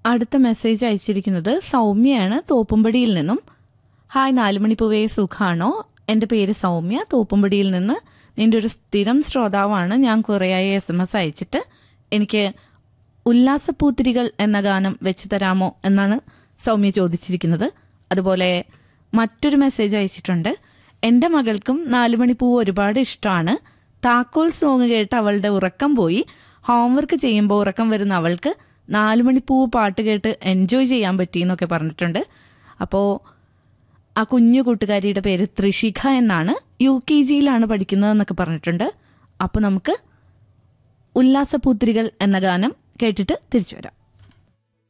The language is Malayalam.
അടുത്ത മെസ്സേജ് അയച്ചിരിക്കുന്നത് സൗമ്യയാണ് തോപ്പുംപടിയിൽ നിന്നും ഹായ് നാലുമണിപ്പൂവേ സുഖാണോ എൻ്റെ പേര് സൗമ്യ തോപ്പുംപടിയിൽ നിന്ന് നിന്റെ ഒരു സ്ഥിരം ശ്രോതാവാണ് ഞാൻ കുറേയായി എസ് എം എസ് അയച്ചിട്ട് എനിക്ക് ഉല്ലാസപ്പൂത്തിരികൾ എന്ന ഗാനം വെച്ച് തരാമോ എന്നാണ് സൗമ്യ ചോദിച്ചിരിക്കുന്നത് അതുപോലെ മറ്റൊരു മെസ്സേജ് അയച്ചിട്ടുണ്ട് എൻ്റെ മകൾക്കും നാലുമണിപ്പൂവ് ഒരുപാട് ഇഷ്ടമാണ് താക്കോൽ സോങ് കേട്ട് അവളുടെ ഉറക്കം പോയി ഹോംവർക്ക് ചെയ്യുമ്പോൾ ഉറക്കം വരുന്ന അവൾക്ക് നാലുമണിപ്പൂവ് പാട്ട് കേട്ട് എൻജോയ് ചെയ്യാൻ പറ്റി എന്നൊക്കെ പറഞ്ഞിട്ടുണ്ട് അപ്പോൾ ആ കുഞ്ഞു കൂട്ടുകാരിയുടെ പേര് ത്രിഷിഖ എന്നാണ് യു കെ ജിയിലാണ് പഠിക്കുന്നതെന്നൊക്കെ പറഞ്ഞിട്ടുണ്ട് അപ്പോൾ നമുക്ക് ഉല്ലാസപൂത്രികൾ എന്ന ഗാനം കേട്ടിട്ട് തിരിച്ചു വരാം